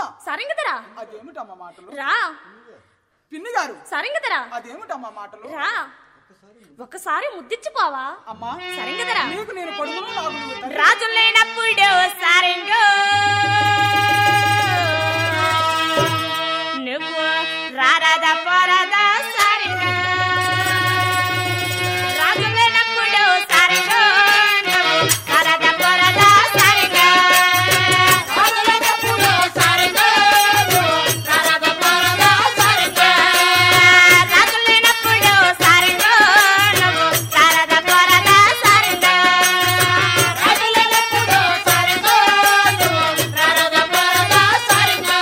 సరింగదరా అదేమిటమ్మా మాటలు రా పిన్ని గారు సరింగదరా అదేమిటమ్మా మాటలు రా ఒకసారి ముద్దిచ్చిపోవా అమ్మా సరింగదరా నీకు నేను కొడుకును నాకు నువ్వు తండ్రి. రాజు లేనప్పుడు సారింగో నువ్వు రారాద పోరాదా సారింగో రాజు లేనప్పుడు సారింగో నువ్వు రారాద పోరాదా సారింగో రాజు లేనప్పుడు సారింగో నువ్వు రారాద పోరాదా సారింగో రాజు లేనప్పుడు సారింగో నువ్వు రారాద పోరాదా సారింగో రాజు లేనప్పుడు సారింగో నువ్వు రారాద పోరాదా సారింగో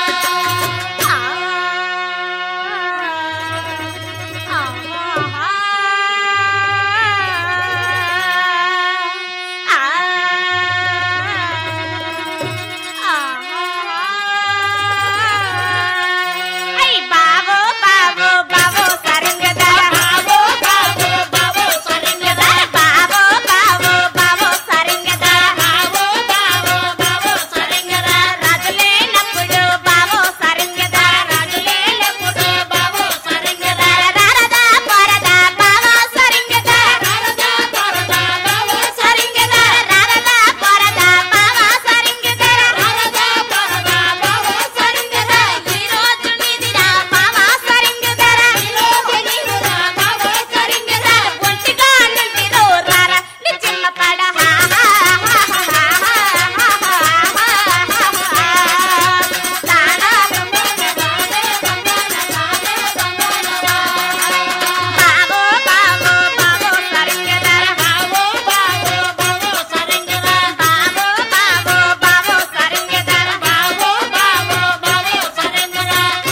బాబో బాబో బాబో సరంగదర బాబో బాబో బాబో సరంగదర బాబో బాబో బాబో సరంగదర బాబో బాబో బాబో సరంగదర రాజులేనప్పుడు బాబో సరంగదర రాజులేనప్పుడు బాబో సరంగదర రారదా పరదా బాబో సరంగదర రారదా పరదా బాబో సరంగదర రారదా పరదా బాబో సరంగదర రారదా పరదా బాబో సరంగదర ఈ రోజు నీదిరా బాబో సరంగదర ఈ రోజు నీదిరా బాబో సరంగదర ఒంటిగా నుండిరో రారా నీ చిన్న పడ హా హా హా హా హా హా హా తానా బాబో బాబో బాబో సరంగదర బాబో బాబో బాబో సరంగదర బాబో బాబో బాబో సరంగదర బాబో బాబో బాబో సరంగదర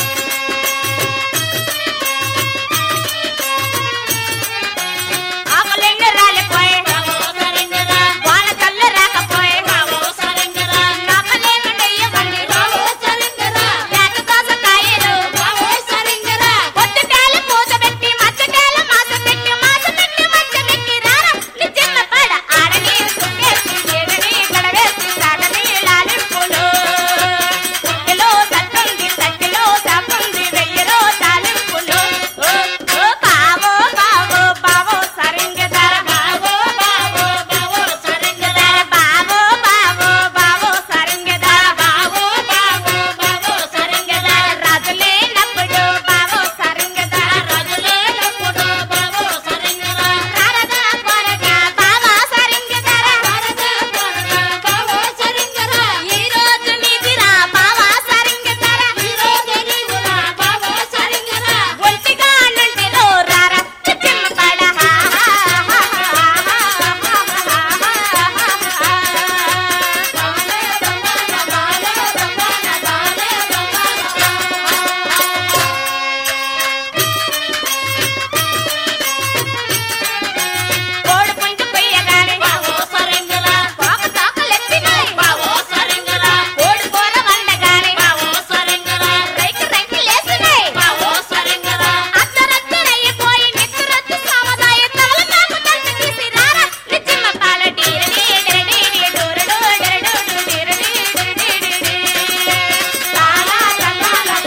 ఆకలింగ రాలిపోయే వాన కళ్ళు రాకపోయే నాకలేను నెయ్యవండి లేక దోసకాయలు పొద్దుకాయలు పూత పెట్టి మచ్చకాయలు మాస పెట్టి మాస పెట్టి మచ్చ పెట్టి రారా నిజన్న పడ ఆడని సుక్కేసి ఏడని గడవేసి సాడని లాలింపులు తొక్కిలో సత్తుంది తక్కిలో సాపుంది వెయ్యిలో తాలింపులు ఓ ఓ బావో బావో బావో సరింగదర బావో బావో బావో సరింగదర బావో బావో బావో సరింగదర బావో బావో బావో సరింగదర రాజులేనప్పుడు బావో సరింగదర రాజులేనప్పుడు బావో సరింగదర రారదా పరదా బావో సరింగదర రారదా పరదా బావో సరింగదర ఈ రోజు నీదిరా బావో సరింగదర ఈ రోజు నీదిరా బావో సరింగదర ఒంటిగా నుండిలో రారా చిమ్మ పడ హా హా కోడి పుంజు కొయ్యగానే కోక తోకలెత్తినాయి కోడి కూర వండగానే రైకు రైకులేసినాయి అత్తరత్తరయ్యిపోయి నిత్తురత్తు సామదాయ తవల తాకు తంట తీసి రారా నిచ్చిమ్మ పాల డీరడి డరడి డోరడు డరడు డీరడి డరడి లాలా లాలా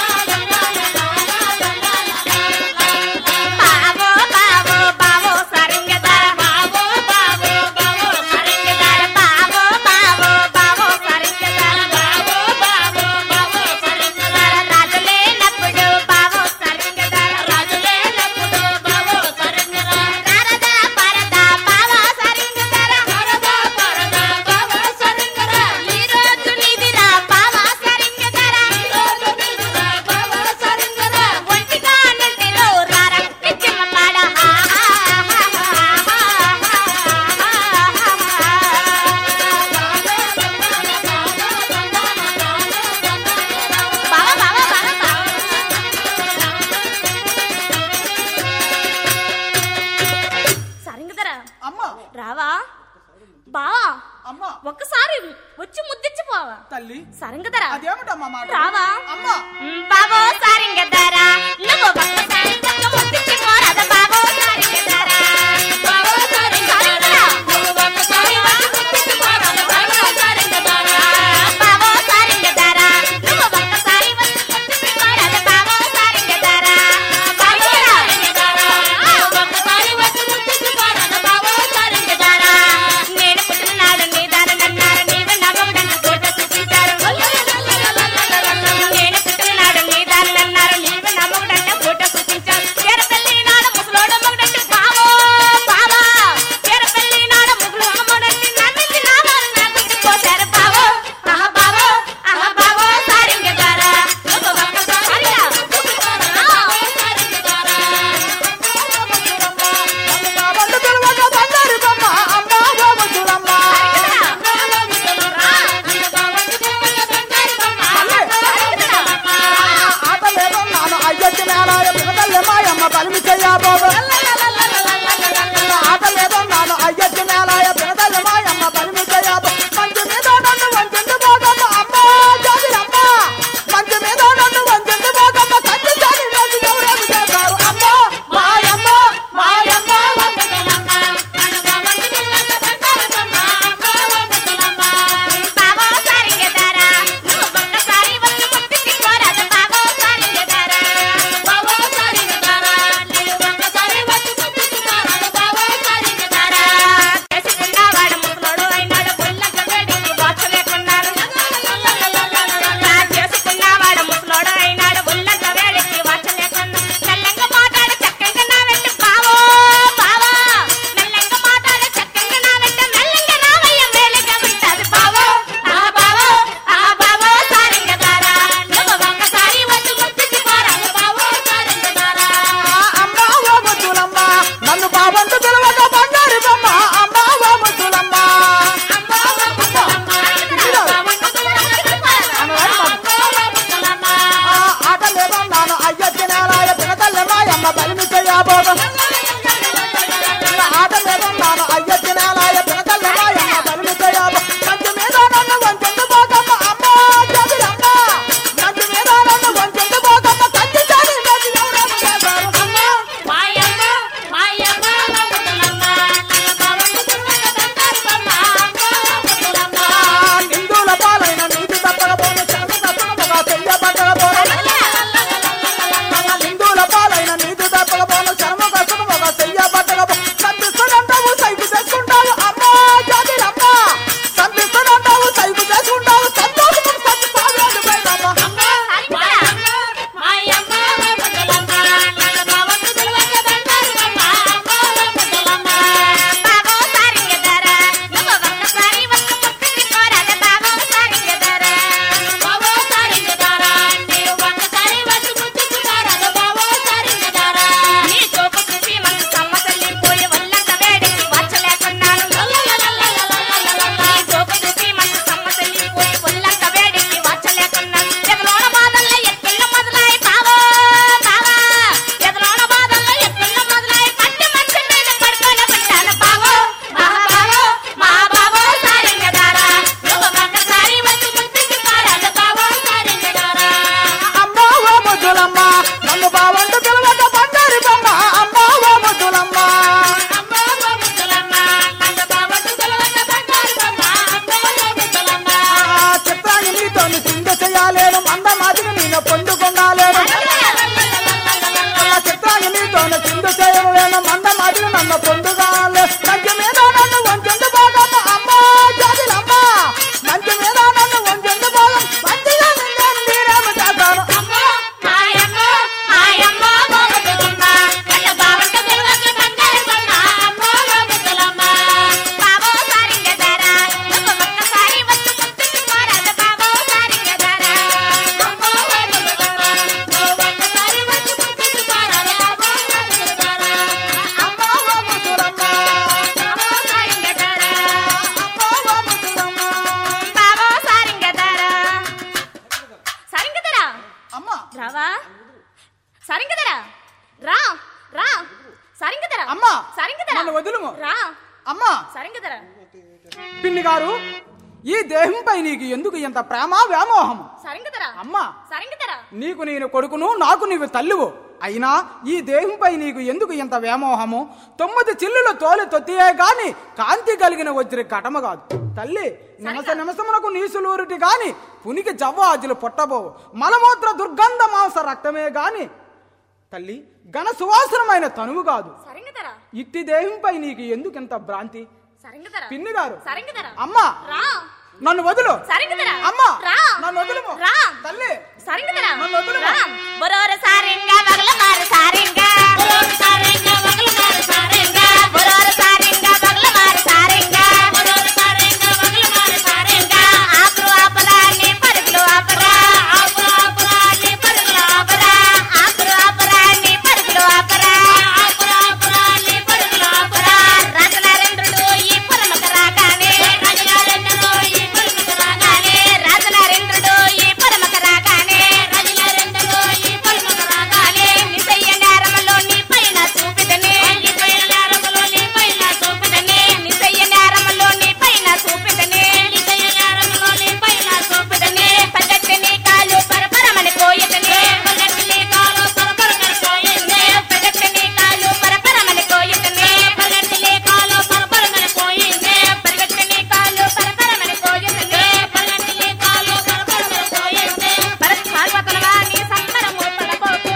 బావో బావో బావో సరింగదర బావో బావో బావో సరింగదర బావో బావో బావో సరింగదర బావో బావో బావో సరింగదర రాజులేనప్పుడు బావో సరింగదర రాజులేనప్పుడు బావో సరింగదర రారదా పరదా బావో సరింగదర రారదా పరదా బావో సరింగదర ఈ రోజు నీదిరా బావో సరింగదర ఈ రోజు నీదిరా బావో సరింగదర ఒంటిగా నుండిలో రారా నిత్యమ పాడ హా హా హా బావా బావా బావా బావా సరింగదరా అమ్మా రావా బావా అమ్మా ఒక్కసారి వచ్చి ముద్దిచ్చిపోవా తల్లి సరింగదరా అదేమిటమ్మా మాట రావా అమ్మా బావో సారింగదరా నువ్వు ఒక్కసారి ఒక్క ముద్దిచ్చి పోరాద బావో సారింగదరా బావో సారింగదరా నువ్వు ఒక్కసారి ఒక్క ముద్దిచ్చి పోరాద బావో సారింగదరా బావో సారింగదరా నువ్వు ఒక్క జాతులు నన్ను పొందుగాలే మంచి మీద నన్ను వంచెందు భాగం అమ్మ జాతులమ్మ మంచి మీద నన్ను వంచెందు భాగం మంచిగా నిన్ను మీరేమి చేశారు అమ్మో మాయమ్మో మాయమ్మో మోగుతులమ్మ కళ్ళ బావంట తెలుగు బంగారు బొమ్మ అమ్మో మోగుతులమ్మ బావో సారింగదారా నువ్వు ఒక్కసారి వచ్చి గుర్తుకు పోరాదు బావో సారింగదారా అమ్మో మోగుతులమ్మ నువ్వు ఒక్కసారి వచ్చి గుర్తుకు పోరాదు అమ్మో మోగుతులమ్మ అమ్మ వాముతులమ్మ బావో సారింగదారా అమ్మ వాముతులమ్మ బావో సారింగదారా సారింగదారా అమ్మ రావా సరింగదరా రా రా సరింగదరా అమ్మ సరింగదరా నన్ను వదులుము రా అమ్మ సరింగదరా పిన్ని గారు ఈ దేహంపై నీకు ఎందుకు ఇంత ప్రేమ వ్యామోహము సరింగదరా అమ్మ సరింగదరా నీకు నేను కొడుకును నాకు నీవు తల్లివు అయినా ఈ దేహంపై నీకు ఎందుకు ఇంత వ్యామోహము తొమ్మిది చిల్లులు తోలి తొత్తియే గాని కాంతి కలిగిన వచ్చిన కటమ కాదు తల్లి నిమస నిమసమునకు నీసులూరుటి గాని పునికి జవ్వాజులు పొట్టబోవు మలమూత్ర దుర్గంధ మాంస రక్తమే గాని తల్లి ఘన సువాసనమైన తనువు కాదు సరింగదరా ఇట్టి దేహంపై నీకు ఎందుకు ఇంత భ్రాంతి సరింగదరా పిన్ని గారు సరింగదరా అమ్మా రా నన్ను వదులు సరింగదరా అమ్మా రా నన్ను వదులుము రా తల్లి సరింగదరా నన్ను వదులుము. రా బొరోరు సారింగా వగల మారు సారింగా బొరోరు సారింగా వగల మారు సారింగా బొరోరు సారింగా వగల మారు సారింగా బొరోరు సారింగా వగల మారు సారింగా ఆపురు ఆపరా నీ పరుగులు ఆపరా ఆపురు ఆపరా నీ పరుగులు ఆపరా ఆపురు ఆపరా నీ పరుగులు ఆపరా ఆపురు ఆపరా నీ పరుగులు ఆపరా రాజనరేంద్రుడు ఈ పురమక రాగానే రాజనరేంద్రుడు ఈ పురమక రాగానే రాజనరేంద్రుడు ఈ పురమక రాగానే రాజనరేంద్రుడు ఈ పురమక రాగానే నిసయ్య నేరములో నీ పైన చూపిదనే నిసయ్య నేరములో నీ పైన చూపిదనే నిసయ్య నేరములో నీ పైన చూపిదనే నిసయ్య నేరములో నీ పైన చూపిదనే పగట్టి నీ కాలు పరపరమని పోయిదనే పగట్టి నీ కాలు పరపరమని పోయిందే పగట్టి నీ కాలు పరపరమని పోయిదనే పగట్టి నీ కాలు పరపరమని పోయిందే పగట్టి నీ కాలు పరపరమని పోయిదనే పగట్టి నీ కాలు పరపరమని పోయిందే పరత్ పార్వతలవా నీ సంబరము పడబోకు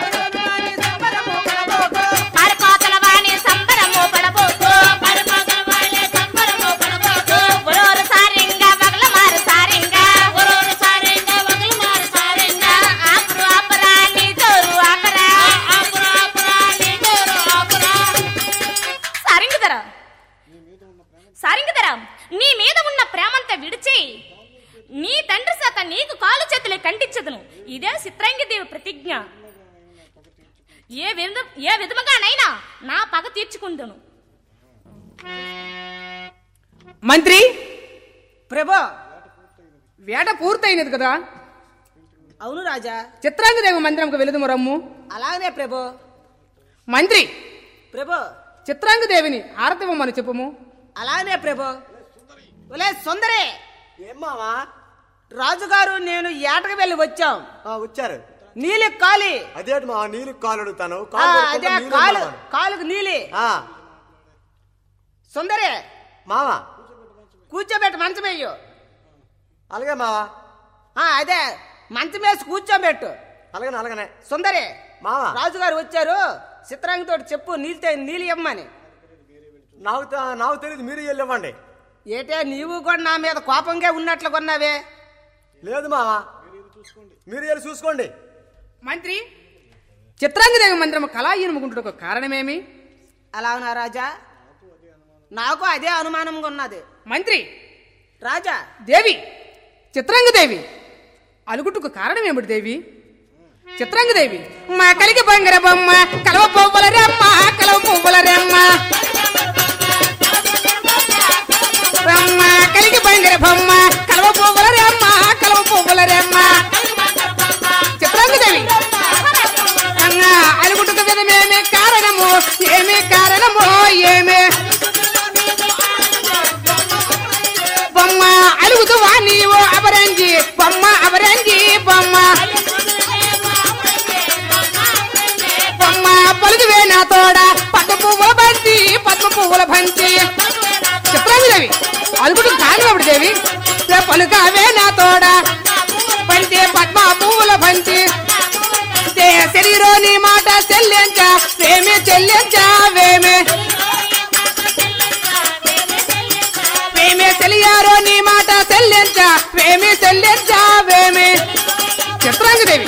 పారిపోతలవా నీ సంబరము పడబోకు పారిపోతలవా నీ సంబరము పడబోకు ఒరోరు సారింగా వగల మారు సారింగా ఒరోరు సారింగా వగల మారు సారింగా ఆపురు ఆపరా నీ జోరు ఆపరా ఆపురు ఆపరా నీ జోరు ఆపరా సారింగదరా సారింగదరా నీ మీద ఉన్న ప్రేమంతా విడిచి నీ తండ్రి శాత నీకు కాలు చేతులే కంటించదును ఇదే చిత్రంగి దేవి ప్రతిజ్ఞ ఏ విధ ఏ విధముగానైనా నా పగ తీర్చుకుందును మంత్రి ప్రభా వేట పూర్తయినది కదా అవును రాజా చిత్రాంగదేవి మందిరంకు వెళుదుము రమ్ము అలాగనే ప్రభు మంత్రి ప్రభు చిత్రాంగదేవిని ఆరతివ్వమని చెప్పుము అలాగనే ప్రభు ఒలే సుందరే ఏం మావా రాజుగారు నేను ఏటకు వెళ్ళి వచ్చాం ఆ, వచ్చారు నీలి కాలి అదేంటి మా నీళ్ళు కాలు అడుగుతాను ఆ, కాలు అదే కడుక్కుంటా నీళ్ళు కాలు ఇవ్వమన్నాను. కాలుకు నీలి ఆ, సుందరే మావా కూర్చోబెట్టు మంచం వేయు అలాగే మావా ఆ, అదే మంచం వేసి కూర్చోబెట్టు అలాగనే అలాగనే సుందరే మావా రాజుగారు వచ్చారు చిత్రాంగితో చెప్పు నీళ్ళతో నీళ్ళు ఇమ్మని నాకు తె- నాకు తెలియదు మీరు వెళ్ళి ఇవ్వండి ఏటే నీవు కూడా నా మీద కోపంగా ఉన్నట్లు కొన్నావే లేదు మావా మీరు వెళ్ళి చూసుకోండి మంత్రి చిత్రాంగదేవి మందిరం కళాహీనముకుంటుటకు కారణమేమి అలాగునా రాజా నాకు అదే అనుమానంగా ఉన్నది మంత్రి రాజా దేవి చిత్రాంగదేవి అలుగుట్టుకు కారణమేమిటి దేవి చిత్రాంగదేవి మా కలిగి బంగార బొమ్మ కలవ పువ్వుల రెమ్మ కలవ పువ్వుల రెమ్మ బొమ్మ కలిగి బంగార బొమ్మ కలవ పువ్వుల రెమ్మ కలవ పువ్వుల రెమ్మ చిత్రాంగదేవి అన్న అలుగుట్టుకు విధమేమి కారణము ఏమి కారణము ఏమి బొమ్మ అలుగుతువా నీవు అబరంజి బొమ్మ అబరంజి బొమ్మ బొమ్మ పలుకువే నా తోడ పద్మ పువ్వుల బంతి పద్మ పువ్వుల బంతి చిత్రాంగిదేవి అలుగుడు కానివ్వడు దేవి రే పలుకావే నా తోడ బంతి పద్మ పువ్వుల బంతి దే శరీరో నీ మాట చెల్లించా వేమే చెల్లించా వేమే వేమే తెలియారో నీ మాట చెల్లించా వేమే చెల్లించా వేమే చిత్రాంగదేవి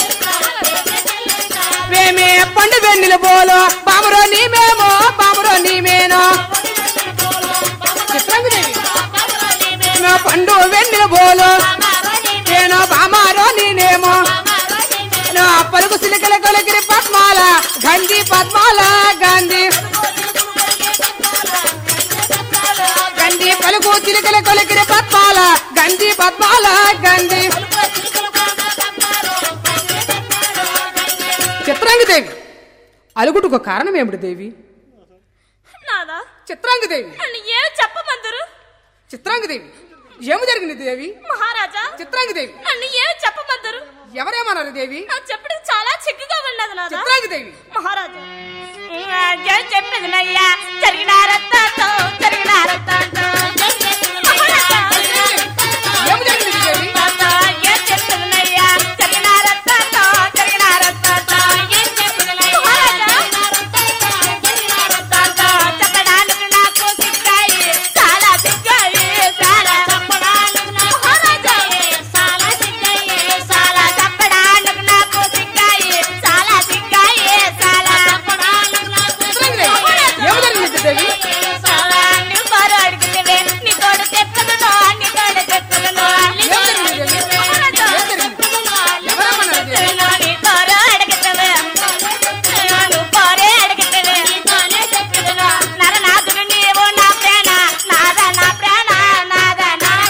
వేమే పండు వెన్నెల పోలో పామురో నీమేమో పామురో నీమేనో చిత్రాంగదేవి నా పండు వెన్నెల పోలో నేను బామారో నేనేమో నా పలుకు సిలికల కొలగిరి పద్మాల గంధి పద్మాల గాంధీ గంధి పలుకు చిలికల కొలగిరి పద్మాల గంధి పద్మాల గంధి చిత్రాంగదేవి అలుగుటకు కారణం ఏమిటి దేవి నాదా చిత్రాంగదేవి నన్ను ఏమి చెప్పమందరు చిత్రాంగదేవి ఏమి జరిగింది దేవి మహారాజా చిత్రాంగదేవి నన్ను ఏమి చెప్పమందరు ఎవరేమన్నారు దేవి నాకు చెప్పడం చాలా చిక్కుగా ఉన్నది నాదా చిత్రాంగదేవి మహారాజా ఏం చెప్పేది నయ్యా జరిగిన రత్తాతో జరిగిన రత్తాతో మహారాజా ఏమి జరిగింది దేవి తాతో, ఏం చెప్పేది నయ్యా జరిగిన రత్తాతో జరిగిన రత్తాతో ఏం చెప్పేది నయ్యా తాతో, చెప్పడానికి నాకు సిగ్గాయి చాలా సిగ్గాయి చాలా మహారాజా చాలా సిగ్గాయి చాలా చెప్పడానికి నాకు సిగ్గాయి చాలా సిగ్గాయి చాలా చిత్రాంగదేవి ఏమి జరిగింది దేవి చాలా నీ బారు అడిగితే నీ తోడు తెప్పదును నీ తోడు తెప్పదును ఏం జరిగింది దేవి ఏం జరిగింది ఎవరేమన్నారు దేవి నీ బారు అడిగితే నువ్వు బారే అడిగితే నరనాథుడు నీవు నా ప్రేణ నాద నా ప్రేణ నాద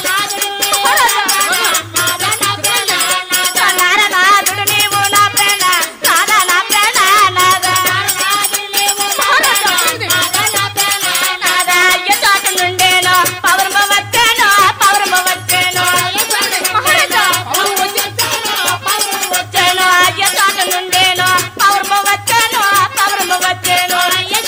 నరనాథుడు నీవు నా ప్రేణ నాద నా ప్రేణ నాద నాదా అయ్య చాట నుండేను పౌర్మ వచ్చాను పౌర్మ వచ్చాను మహారాజా వచ్చాను అయ్య చాట నుండేను పౌర్మ వచ్చాను పౌర్మ వచ్చాను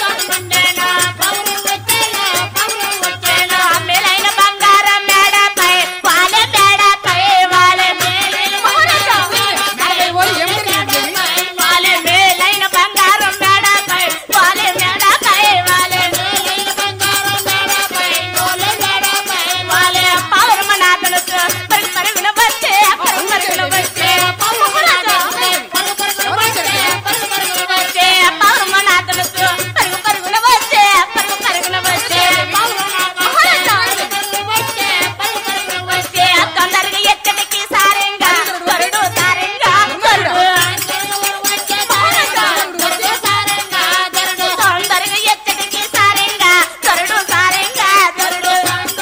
వచ్చాను మేలైన బంగారం మేడపై వాలే మేడపై వాలే మహారాజా ఏమి జరిగింది దేవి వాలే మేలైన బంగారం మేడపై వాలే మేడపై వాలే వాలే పౌర్మనాథను పరి పరి వినవచ్చే పరి పరి వినవచ్చే వచ్చే పౌర్మనాథను పరి పరి వినవచ్చే పరి పరి వినవచ్చే వచ్చే తొందరగా ఎక్కడికి సారంగా త్వరడు సారంగా త్వరడు తొందరగా ఎక్కడికి సారంగా త్వరడు సారంగా త్వరడు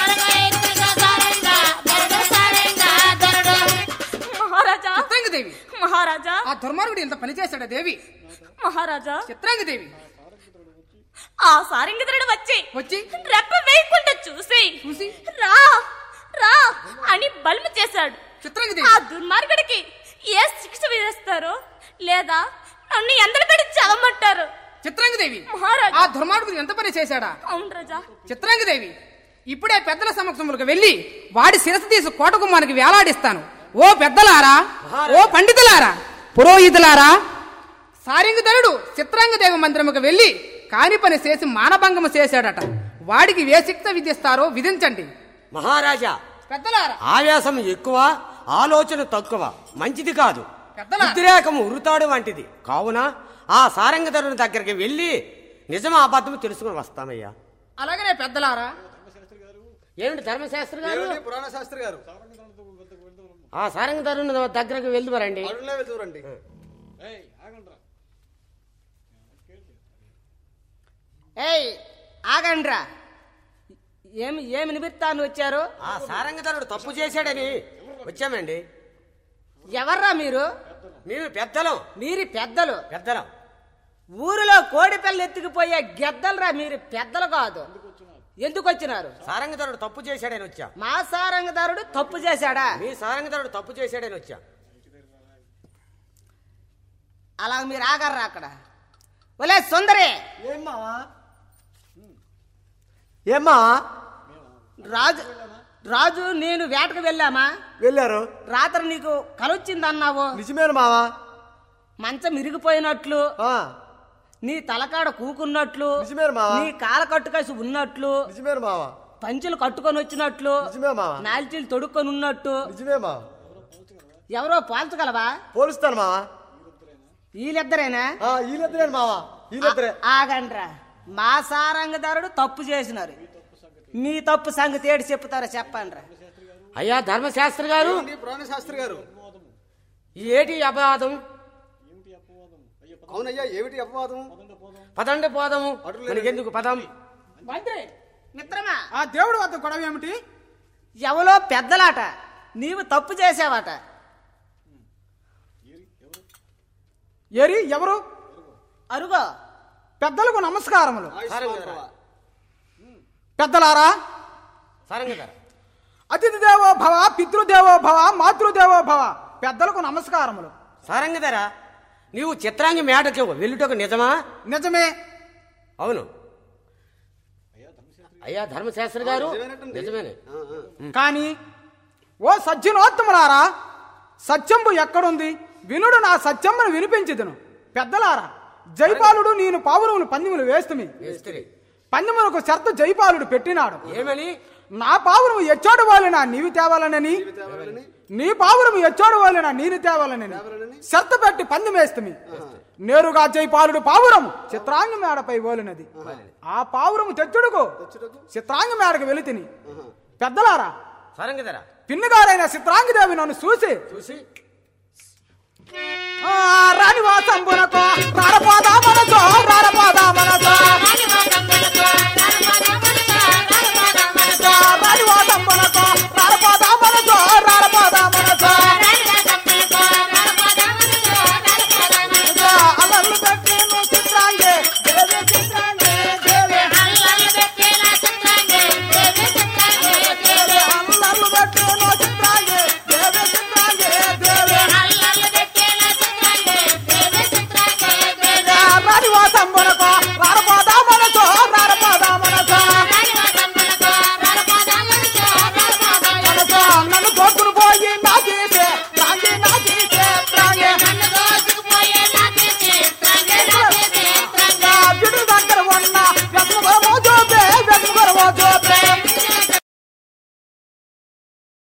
మహారాజా చిత్రాంగదేవి మహారాజా ఆ దుర్మార్గుడు ఇంత పని చేశాడా దేవి మహారాజా చిత్రాంగదేవి ఆ సారంగధరుడు వచ్చి వచ్చి రెప్ప వేయకుండా చూసి చూసి రా రా అని బల్మ చేశాడు చిత్రాంగదేవి ఆ దుర్మార్గుడికి ఏ శిక్ష విధిస్తారో లేదా నన్ను ఎందరు పెట్టి చదవమంటారు చిత్రాంగదేవి మహారాజా ఆ దుర్మార్గుడు ఎంత పని చేశాడా అవును రాజా చిత్రాంగదేవి ఇప్పుడే పెద్దల సమక్షములకు వెళ్ళి వాడి శిరసు తీసి కోటకుమ్మానికి వేలాడిస్తాను ఓ పెద్దలారా ఓ పండితులారా పురోహితులారా సారింగధరుడు చిత్రాంగదేవి మందిరముకు వెళ్ళి కాని పని చేసి మానభంగము చేశాడట వాడికి ఏ శిక్ష విధిస్తారో విధించండి మహారాజా పెద్దలారా ఆవేశం ఎక్కువ ఆలోచన తక్కువ మంచిది కాదు పెద్దలారా ఉద్రేకము ఉరుతాడు వంటిది కావున ఆ సారంగధరుని దగ్గరికి వెళ్ళి నిజమా అబద్ధము తెలుసుకుని వస్తామయ్యా అలాగనే పెద్దలారా ఏమిటి ధర్మశాస్త్రి గారు ఏమిటి పురాణ శాస్త్రి గారు ఆ సారంగధరుని దగ్గరకు వెళ్ళి మరండి అరుణ్లే వెళ్తురండి ఏయ్ ఆగండ్రా ఏమి ఏమి నిమిత్తాన్ని వచ్చారు ఆ సారంగధరుడు తప్పు చేశాడని వచ్చామండి ఎవర్రా మీరు మేము పెద్దలం మీరు పెద్దలు పెద్దలం ఊరిలో కోడి పిల్ల ఎత్తుకుపోయే గెద్దలరా మీరు పెద్దలు కాదు ఎందుకు వచ్చినారు సారంగధరుడు తప్పు చేశాడని వచ్చా మా సారంగదారుడు తప్పు చేశాడా మీ సారంగధరుడు తప్పు చేశాడని వచ్చా అలా మీరు ఆగర్రా అక్కడ ఒలే సుందరి ఏమ్మా ఏమ్మా రాజు రాజు నేను వేటకు వెళ్ళామా వెళ్ళారు రాత్రి నీకు కలొచ్చిందన్నావు నిజమేను మావా మంచం ఇరిగిపోయినట్లు ఆ, నీ తలకాడ కూకున్నట్లు నిజమేరు మావా. నీ కాల కట్టుకేసి ఉన్నట్లు నిజమే మావా పంచులు కట్టుకొని వచ్చినట్లు నిజమే మావా నాల్చీలు తొడుక్కొని ఉన్నట్టు నిజమే మావా ఎవరో పోల్చగలవా పోలుస్తాను మావా వీళ్ళిద్దరేనా ఆ, వీళ్ళిద్దరే మావా వీళ్ళిద్దరే ఆ- ఆగండ్రా మా సారంగదారుడు తప్పు చేసినారు మీ తప్పు సంగతి ఏడు చెప్తారో చెప్పండ్రా అయ్యా ధర్మశాస్త్రి గారు పురాణ శాస్త్రి గారు ఏటి అపవాదం అవునయ్యా ఏమిటి అపవాదం పదండి పోదాము మనకెందుకు పదం మంత్రి మిత్రమా ఆ దేవుడు వద్ద గొడవ ఏమిటి ఎవలో పెద్దలాట నీవు తప్పు చేసావట ఏరి ఎవరు అరుగో పెద్దలకు నమస్కారములు సారంగధర పెద్దలారా సారంగధర అతిథి దేవో భవ పితృదేవో భవ మాతృదేవో భవ పెద్దలకు నమస్కారములు సారంగధర నీవు చిత్రాంగి మేటకి వెళ్ళుటకు నిజమా నిజమే అవును అయ్యా ధర్మశాస్త్రి గారు నిజమేనే కానీ ఓ సజ్జనోత్తములారా సత్యంబు ఎక్కడుంది వినుడు నా సత్యమ్మను వినిపించదును పెద్దలారా జైపాలుడు నేను పావురములు పందిములు వేస్తుమి మేస్త్రి పందిములకు షర్తు జైపాలుడు పెట్టినాడు ఏమని నా పావురము ఎచ్చోడు వాళ్ళనా నీవి తేవాలనని నీ పావురము ఎచ్చోడు వాళ్ళనా నేను తేవాలనని షర్తు పెట్టి పందెం వేస్తుమి నేరుగా జైపాలుడు పావురము చిత్రాంగి మేడపై ఓలినది ఆ పావురము తెచ్చుడుకు చిత్రాంగి మేడకు వెళితిని పెద్దలారా సారంగధర పిన్నుగారైన చిత్రాంగిదేవి నన్ను చూసి చూసి ఆ, రాణివాసంబునకు రారపోదా మనసో రారపోదా మనసో